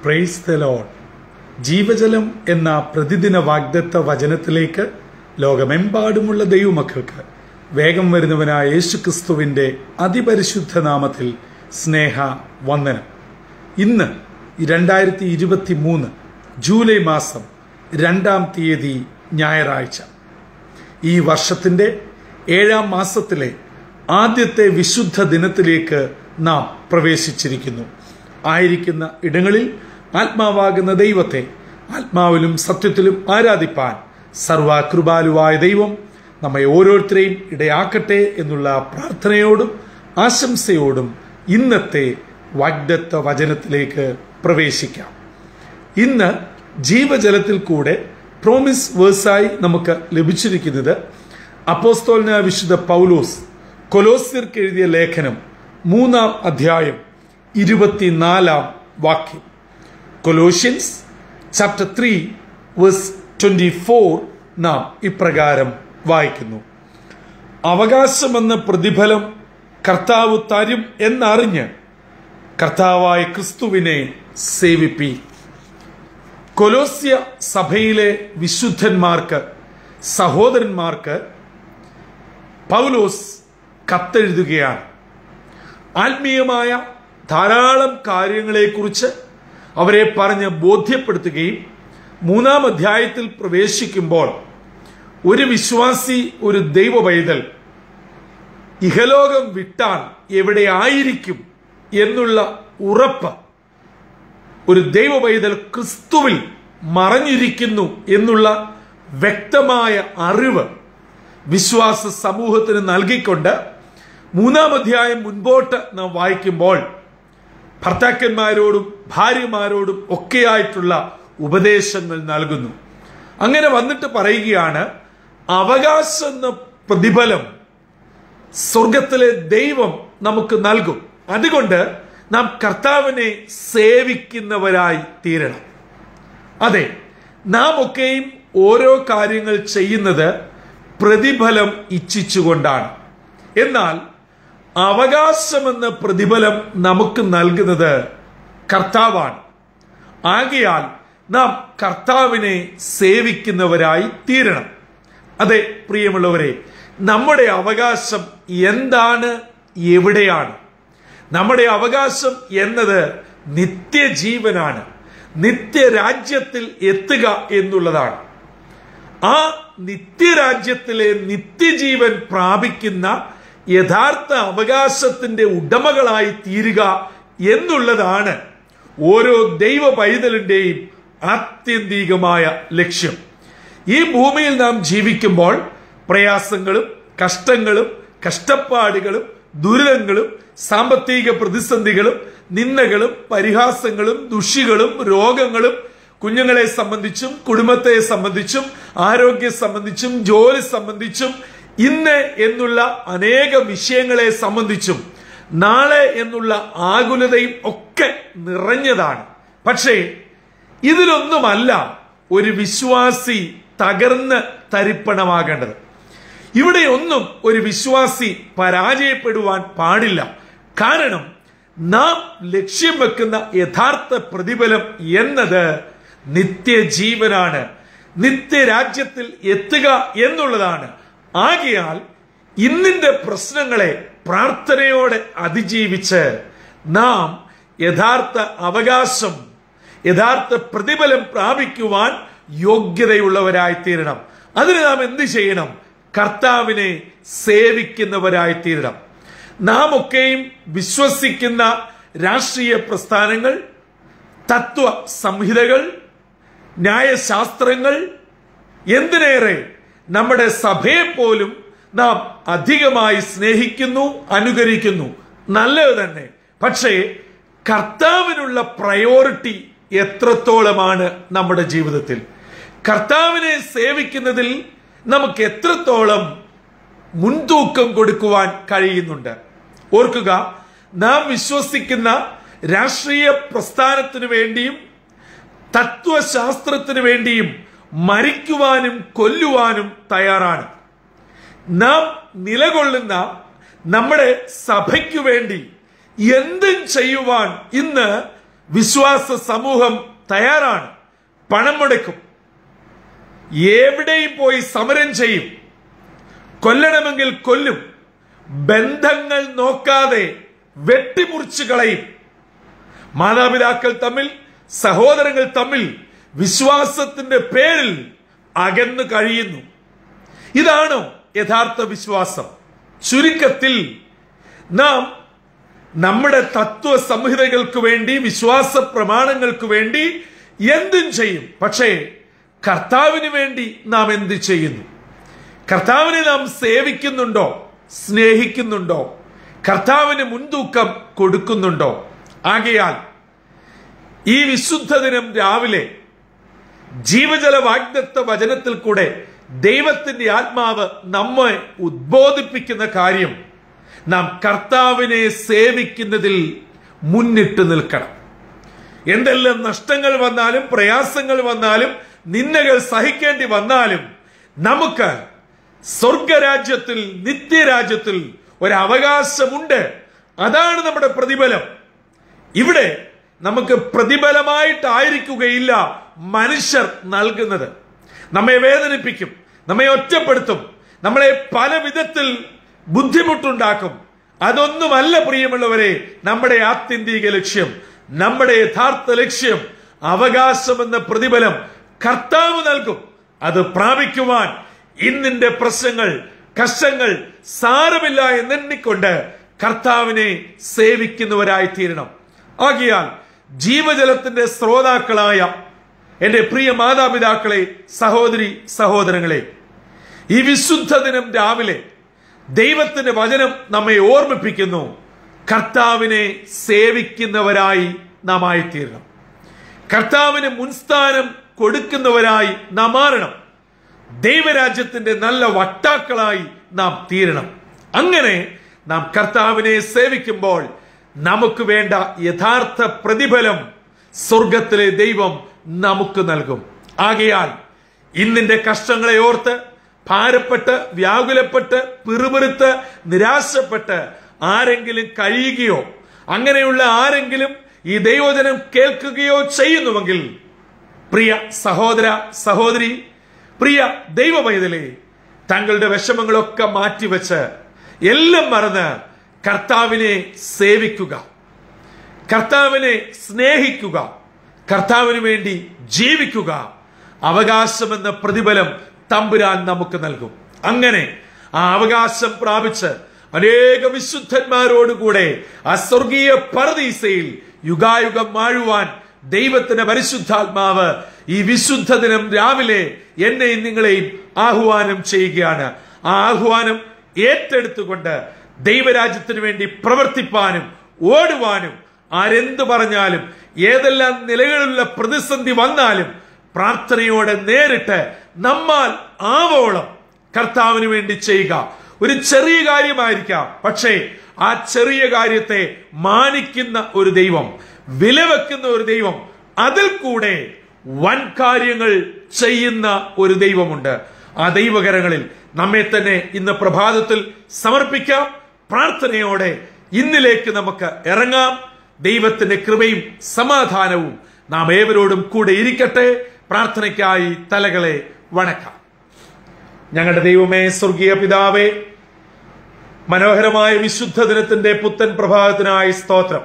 praise the load ജീവജലം എന്ന പ്രതിദിന വാഗ്ദത്ത വചനത്തിലേക്ക് ലോകമെമ്പാടുമുള്ള ദൈവമക്കൾക്ക് വേഗം വരുന്നവനായ യേശുക്രിസ്തുവിന്റെ അതിപരിശുദ്ധ നാമത്തിൽ സ്നേഹ വന്ദനം ഇന്ന് രണ്ടായിരത്തി ഇരുപത്തി മൂന്ന് ജൂലൈ മാസം രണ്ടാം തീയതി ഞായറാഴ്ച ഈ വർഷത്തിന്റെ ഏഴാം മാസത്തിലെ ആദ്യത്തെ വിശുദ്ധ ദിനത്തിലേക്ക് നാം പ്രവേശിച്ചിരിക്കുന്നു ആയിരിക്കുന്ന ഇടങ്ങളിൽ ആത്മാവാകുന്ന ദൈവത്തെ ആത്മാവിലും സത്യത്തിലും ആരാധിപ്പാൻ സർവകൃപാലുവായ ദൈവം നമ്മെ ഓരോരുത്തരെയും ഇടയാക്കട്ടെ എന്നുള്ള പ്രാർത്ഥനയോടും ആശംസയോടും ഇന്നത്തെ വാഗ്ദത്ത വചനത്തിലേക്ക് പ്രവേശിക്കാം ഇന്ന് ജീവജലത്തിൽ കൂടെ പ്രോമിസ് വേഴ്സായി നമുക്ക് ലഭിച്ചിരിക്കുന്നത് അപ്പോസ്തോലിന വിശുദ്ധ പൗലോസ് കൊലോസ്യർക്ക് എഴുതിയ ലേഖനം മൂന്നാം അധ്യായം ഇരുപത്തിനാലാം വാക്യം Colossians chapter three verse twenty four നാം ഇപ്രകാരം വായിക്കുന്നു അവകാശമെന്ന പ്രതിഫലം കർത്താവ് തരും എന്നറിഞ്ഞ് കർത്താവായ ക്രിസ്തുവിനെ സേവിപ്പി കൊലോസ്യ സഭയിലെ വിശുദ്ധന്മാർക്ക് സഹോദരന്മാർക്ക് പൗലോസ് കത്തെഴുതുകയാണ് ആത്മീയമായ ധാരാളം കാര്യങ്ങളെക്കുറിച്ച് അവരെ പറഞ്ഞ് ബോധ്യപ്പെടുത്തുകയും മൂന്നാം അധ്യായത്തിൽ പ്രവേശിക്കുമ്പോൾ ഒരു വിശ്വാസി ഒരു ദൈവ പൈതൽ ഇഹലോകം വിട്ടാൽ എവിടെ ആയിരിക്കും എന്നുള്ള ഉറപ്പ് ഒരു ദൈവ പൈതൽ ക്രിസ്തുവിൽ മറഞ്ഞിരിക്കുന്നു എന്നുള്ള വ്യക്തമായ അറിവ് വിശ്വാസ സമൂഹത്തിന് നൽകിക്കൊണ്ട് മൂന്നാം അധ്യായം മുൻപോട്ട് നാം വായിക്കുമ്പോൾ ഭർത്താക്കന്മാരോടും ഭാര്യമാരോടും ഒക്കെയായിട്ടുള്ള ഉപദേശങ്ങൾ നൽകുന്നു അങ്ങനെ വന്നിട്ട് പറയുകയാണ് അവകാശം എന്ന പ്രതിഫലം സ്വർഗത്തിലെ ദൈവം നമുക്ക് നൽകും അതുകൊണ്ട് നാം കർത്താവിനെ സേവിക്കുന്നവരായി തീരണം അതെ നാം ഒക്കെയും ഓരോ കാര്യങ്ങൾ ചെയ്യുന്നത് പ്രതിഫലം ഇച്ഛിച്ചുകൊണ്ടാണ് എന്നാൽ അവകാശമെന്ന പ്രതിഫലം നമുക്ക് നൽകുന്നത് കർത്താവാണ് ആകയാൽ നാം കർത്താവിനെ സേവിക്കുന്നവരായി തീരണം അതെ പ്രിയമുള്ളവരെ നമ്മുടെ അവകാശം എന്താണ് എവിടെയാണ് നമ്മുടെ അവകാശം എന്നത് നിത്യജീവനാണ് നിത്യരാജ്യത്തിൽ എത്തുക എന്നുള്ളതാണ് ആ നിത്യരാജ്യത്തിലെ നിത്യജീവൻ പ്രാപിക്കുന്ന യഥാർത്ഥ അവകാശത്തിന്റെ ഉടമകളായി തീരുക എന്നുള്ളതാണ് ഓരോ ദൈവ പൈതലിന്റെയും ആത്യന്തികമായ ലക്ഷ്യം ഈ ഭൂമിയിൽ നാം ജീവിക്കുമ്പോൾ പ്രയാസങ്ങളും കഷ്ടങ്ങളും കഷ്ടപ്പാടുകളും ദുരിതങ്ങളും സാമ്പത്തിക പ്രതിസന്ധികളും നിന്ദകളും പരിഹാസങ്ങളും ദുഷികളും രോഗങ്ങളും കുഞ്ഞുങ്ങളെ സംബന്ധിച്ചും കുടുംബത്തെ സംബന്ധിച്ചും ആരോഗ്യം സംബന്ധിച്ചും ജോലി സംബന്ധിച്ചും ഇന്ന് എന്നുള്ള അനേക വിഷയങ്ങളെ സംബന്ധിച്ചും നാളെ എന്നുള്ള ആകുലതയും ഒക്കെ നിറഞ്ഞതാണ് പക്ഷേ ഇതിലൊന്നുമല്ല ഒരു വിശ്വാസി തകർന്ന് തരിപ്പണമാകേണ്ടത് ഇവിടെ ഒന്നും ഒരു വിശ്വാസി പരാജയപ്പെടുവാൻ പാടില്ല കാരണം നാം ലക്ഷ്യം വെക്കുന്ന യഥാർത്ഥ പ്രതിഫലം എന്നത് നിത്യജീവനാണ് നിത്യരാജ്യത്തിൽ എത്തുക എന്നുള്ളതാണ് ആകയാൽ ഇന്നിന്റെ പ്രശ്നങ്ങളെ പ്രാർത്ഥനയോടെ അതിജീവിച്ച് നാം യഥാർത്ഥ അവകാശം യഥാർത്ഥ പ്രതിഫലം പ്രാപിക്കുവാൻ യോഗ്യതയുള്ളവരായി തീരണം അതിന് നാം എന്ത് ചെയ്യണം കർത്താവിനെ സേവിക്കുന്നവരായി തീരണം നാം ഒക്കെയും വിശ്വസിക്കുന്ന രാഷ്ട്രീയ പ്രസ്ഥാനങ്ങൾ തത്വ സംഹിതകൾ ന്യായശാസ്ത്രങ്ങൾ എന്തിനേറെ നമ്മുടെ സഭയെ പോലും നാം അധികമായി സ്നേഹിക്കുന്നു അനുകരിക്കുന്നു നല്ലത് തന്നെ പക്ഷേ കർത്താവിനുള്ള പ്രയോറിറ്റി എത്രത്തോളമാണ് നമ്മുടെ ജീവിതത്തിൽ കർത്താവിനെ സേവിക്കുന്നതിൽ നമുക്ക് എത്രത്തോളം മുൻതൂക്കം കൊടുക്കുവാൻ കഴിയുന്നുണ്ട് ഓർക്കുക നാം വിശ്വസിക്കുന്ന രാഷ്ട്രീയ പ്രസ്ഥാനത്തിനു വേണ്ടിയും തത്വശാസ്ത്രത്തിനു വേണ്ടിയും മരിക്കുവാനും കൊല്ലുവാനും തയ്യാറാണ് നാം നിലകൊള്ളുന്ന നമ്മുടെ സഭയ്ക്കു വേണ്ടി എന്തും ചെയ്യുവാൻ ഇന്ന് വിശ്വാസ സമൂഹം തയ്യാറാണ് പണം മുടക്കും എവിടെയും പോയി സമരം ചെയ്യും കൊല്ലണമെങ്കിൽ കൊല്ലും ബന്ധങ്ങൾ നോക്കാതെ വെട്ടിമുറിച്ചു കളയും മാതാപിതാക്കൾ തമ്മിൽ സഹോദരങ്ങൾ തമ്മിൽ വിശ്വാസത്തിന്റെ പേരിൽ അകന്നു കഴിയുന്നു ഇതാണോ യഥാർത്ഥ വിശ്വാസം ചുരുക്കത്തിൽ നാം നമ്മുടെ തത്വ സംഹിതകൾക്ക് വേണ്ടി വിശ്വാസ പ്രമാണങ്ങൾക്ക് വേണ്ടി എന്തും ചെയ്യും പക്ഷേ കർത്താവിന് വേണ്ടി നാം എന്ത് ചെയ്യുന്നു കർത്താവിനെ നാം സേവിക്കുന്നുണ്ടോ സ്നേഹിക്കുന്നുണ്ടോ കർത്താവിന് മുൻതൂക്കം കൊടുക്കുന്നുണ്ടോ ആകയാൽ ഈ വിശുദ്ധ ദിനം രാവിലെ ജീവജല വാഗ്ദത്ത വചനത്തിൽ കൂടെ ദൈവത്തിന്റെ ആത്മാവ് നമ്മെ ഉദ്ബോധിപ്പിക്കുന്ന കാര്യം നാം കർത്താവിനെ സേവിക്കുന്നതിൽ മുന്നിട്ട് നിൽക്കണം എന്തെല്ലാം നഷ്ടങ്ങൾ വന്നാലും പ്രയാസങ്ങൾ വന്നാലും നിന്നകൾ സഹിക്കേണ്ടി വന്നാലും നമുക്ക് സ്വർഗരാജ്യത്തിൽ നിത്യരാജ്യത്തിൽ ഒരു അവകാശമുണ്ട് അതാണ് നമ്മുടെ പ്രതിഫലം ഇവിടെ നമുക്ക് പ്രതിഫലമായിട്ടായിരിക്കുകയില്ല മനുഷ്യർ നൽകുന്നത് നമ്മെ വേദനിപ്പിക്കും നമ്മെ ഒറ്റപ്പെടുത്തും നമ്മളെ പല വിധത്തിൽ ബുദ്ധിമുട്ടുണ്ടാക്കും അതൊന്നുമല്ല പ്രിയമുള്ളവരെ നമ്മുടെ ആത്യന്തിക ലക്ഷ്യം നമ്മുടെ യഥാർത്ഥ ലക്ഷ്യം അവകാശമെന്ന പ്രതിഫലം കർത്താവ് നൽകും അത് പ്രാപിക്കുവാൻ ഇന്നിന്റെ പ്രശ്നങ്ങൾ കഷ്ടങ്ങൾ സാരമില്ല എന്നെണ്ണിക്കൊണ്ട് കർത്താവിനെ സേവിക്കുന്നവരായി തീരണം ആകിയാൽ ജീവജലത്തിന്റെ ശ്രോതാക്കളായ എന്റെ പ്രിയ മാതാപിതാക്കളെ സഹോദരി സഹോദരങ്ങളെ ഈ വിശുദ്ധ ദിനം രാവിലെ ദൈവത്തിന്റെ വചനം നമ്മെ ഓർമ്മിപ്പിക്കുന്നു കർത്താവിനെ സേവിക്കുന്നവരായി നാം ആയിത്തീരണം കർത്താവിന് മുൻസ്ഥാനം കൊടുക്കുന്നവരായി നാം മാറണം ദൈവരാജ്യത്തിന്റെ നല്ല വക്താക്കളായി നാം തീരണം അങ്ങനെ നാം കർത്താവിനെ സേവിക്കുമ്പോൾ നമുക്ക് വേണ്ട യഥാർത്ഥ പ്രതിഫലം സ്വർഗത്തിലെ ദൈവം നമുക്ക് നൽകും ആകയാൽ ഇന്നിന്റെ കഷ്ടങ്ങളെ ഓർത്ത് ഭാരപ്പെട്ട് വ്യാകുലപ്പെട്ട് പിറുപിറുത്ത് നിരാശപ്പെട്ട് ആരെങ്കിലും കഴിയുകയോ അങ്ങനെയുള്ള ആരെങ്കിലും ഈ ദൈവജനം കേൾക്കുകയോ ചെയ്യുന്നുവെങ്കിൽ പ്രിയ സഹോദര സഹോദരി പ്രിയ ദൈവ പൈതലേ തങ്ങളുടെ വിഷമങ്ങളൊക്കെ മാറ്റിവെച്ച് എല്ലാം മറന്ന് കർത്താവിനെ സേവിക്കുക കർത്താവിനെ സ്നേഹിക്കുക കർത്താവിന് വേണ്ടി ജീവിക്കുക അവകാശമെന്ന പ്രതിഫലം തമ്പുരാൻ നമുക്ക് നൽകും അങ്ങനെ ആ അവകാശം പ്രാപിച്ച് അനേക വിശുദ്ധന്മാരോടുകൂടെ ആ സ്വർഗീയ പരദീസയിൽ യുഗായുഗം വാഴുവാൻ ദൈവത്തിന്റെ പരിശുദ്ധാത്മാവ് ഈ വിശുദ്ധ ദിനം രാവിലെ എന്നെയും നിങ്ങളെയും ആഹ്വാനം ചെയ്യുകയാണ് ആ ആഹ്വാനം ഏറ്റെടുത്തുകൊണ്ട് ദൈവരാജ്യത്തിന് വേണ്ടി പ്രവർത്തിപ്പാനും ഓടുവാനും ആരെന്ത് പറഞ്ഞാലും ഏതെല്ലാം നിലകളിലുള്ള പ്രതിസന്ധി വന്നാലും പ്രാർത്ഥനയോടെ നേരിട്ട് നമ്മാൽ ആവോളം കർത്താവിന് വേണ്ടി ചെയ്യുക ഒരു ചെറിയ കാര്യമായിരിക്കാം പക്ഷേ ആ ചെറിയ കാര്യത്തെ മാനിക്കുന്ന ഒരു ദൈവം വിലവെക്കുന്ന ഒരു ദൈവം അതിൽ കൂടെ വൻ കാര്യങ്ങൾ ചെയ്യുന്ന ഒരു ദൈവമുണ്ട് ആ ദൈവകരങ്ങളിൽ നമ്മെ തന്നെ ഇന്ന് പ്രഭാതത്തിൽ സമർപ്പിക്കാം പ്രാർത്ഥനയോടെ ഇന്നിലേക്ക് നമുക്ക് ഇറങ്ങാം ദൈവത്തിന്റെ കൃപയും സമാധാനവും നാം ഏവരോടും കൂടെ ഇരിക്കട്ടെ പ്രാർത്ഥനയ്ക്കായി തലകളെ വണക്കാം ഞങ്ങളുടെ ദൈവമേ സ്വർഗീയ പിതാവേ മനോഹരമായ വിശുദ്ധ ദിനത്തിന്റെ പുത്തൻ പ്രഭാതത്തിനായി സ്തോത്രം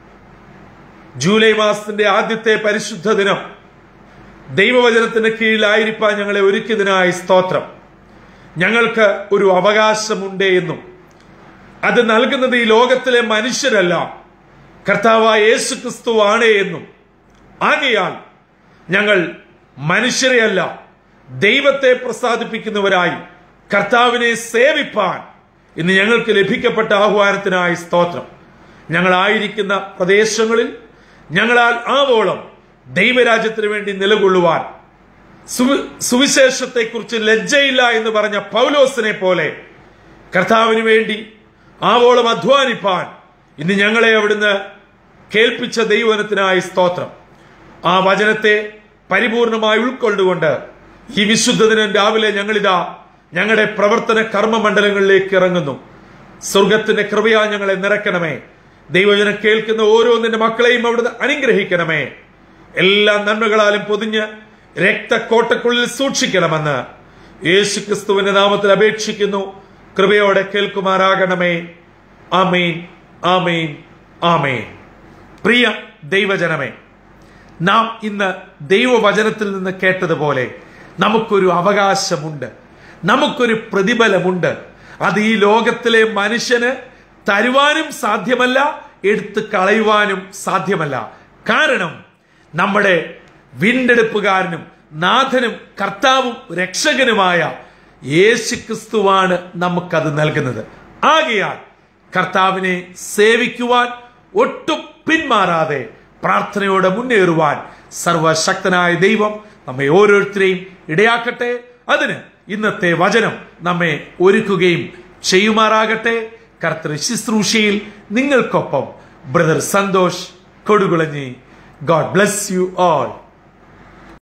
ജൂലൈ മാസത്തിന്റെ ആദ്യത്തെ പരിശുദ്ധ ദിനം ദൈവവചനത്തിന് കീഴിലായിരിക്കാൻ ഞങ്ങളെ ഒരുക്കിയതിനായി സ്തോത്രം ഞങ്ങൾക്ക് ഒരു അവകാശമുണ്ട് എന്നും അത് നൽകുന്നത് ഈ ലോകത്തിലെ മനുഷ്യരല്ല കർത്താവായ യേശു ക്രിസ്തു ആണ് എന്നും ആകയാൽ ഞങ്ങൾ മനുഷ്യരെയല്ല ദൈവത്തെ പ്രസാദിപ്പിക്കുന്നവരായി കർത്താവിനെ സേവിപ്പാൻ ഇന്ന് ഞങ്ങൾക്ക് ലഭിക്കപ്പെട്ട ആഹ്വാനത്തിനായി സ്തോത്രം ഞങ്ങളായിരിക്കുന്ന പ്രദേശങ്ങളിൽ ഞങ്ങളാൽ ആവോളം ദൈവരാജ്യത്തിന് വേണ്ടി നിലകൊള്ളുവാൻ സുവി- സുവിശേഷത്തെക്കുറിച്ച് ലജ്ജയില്ല എന്ന് പറഞ്ഞ പൗലോസിനെ പോലെ കർത്താവിന് വേണ്ടി ആവോളം അധ്വാനിപ്പാൻ ഇന്ന് ഞങ്ങളെ അവിടുന്ന് കേൾപ്പിച്ച ദൈവനത്തിനായി സ്തോത്രം ആ വചനത്തെ പരിപൂർണമായി ഉൾക്കൊണ്ടുകൊണ്ട് ഈ വിശുദ്ധ ദിനം രാവിലെ ഞങ്ങളിതാ ഞങ്ങളുടെ പ്രവർത്തന കർമ്മമണ്ഡലങ്ങളിലേക്ക് ഇറങ്ങുന്നു സ്വർഗത്തിന്റെ കൃപയാ ഞങ്ങളെ നിറയ്ക്കണമേ ദൈവജനം കേൾക്കുന്ന ഓരോ നിന്റെ മക്കളെയും അവിടുന്ന് അനുഗ്രഹിക്കണമേ എല്ലാ നന്മകളാലും പൊതിഞ്ഞ് രക്തക്കോട്ടക്കുള്ളിൽ സൂക്ഷിക്കണമെന്ന് യേശു ക്രിസ്തുവിന്റെ നാമത്തിൽ അപേക്ഷിക്കുന്നു കൃപയോടെ കേൾക്കുമാറാകണമേ ആമേൻ ആമേൻ ആമേൻ പ്രിയ ദൈവജനമേ നാം ഇന്ന് ദൈവവചനത്തിൽ നിന്ന് കേട്ടതുപോലെ നമുക്കൊരു അവകാശമുണ്ട് നമുക്കൊരു പ്രതിഫലമുണ്ട് അത് ഈ ലോകത്തിലെ മനുഷ്യന് തരുവാനും സാധ്യമല്ല എടുത്തു കളയുവാനും സാധ്യമല്ല കാരണം നമ്മുടെ വീണ്ടെടുപ്പുകാരനും നാഥനും കർത്താവും രക്ഷകനുമായ യേശുക്രിസ്തുവാണ് നമുക്കത് നൽകുന്നത് ആകയാൽ കർത്താവിനെ സേവിക്കുവാൻ ഒട്ടും പിന്മാറാതെ പ്രാർത്ഥനയോടെ മുന്നേറുവാൻ സർവശക്തനായ ദൈവം നമ്മെ ഓരോരുത്തരെയും ഇടയാക്കട്ടെ അതിന് ഇന്നത്തെ വചനം നമ്മെ ഒരുക്കുകയും ചെയ്യുമാറാകട്ടെ കർത്തൃ ശുശ്രൂഷയിൽ നിങ്ങൾക്കൊപ്പം brother Santhosh Kodukulanji God bless you all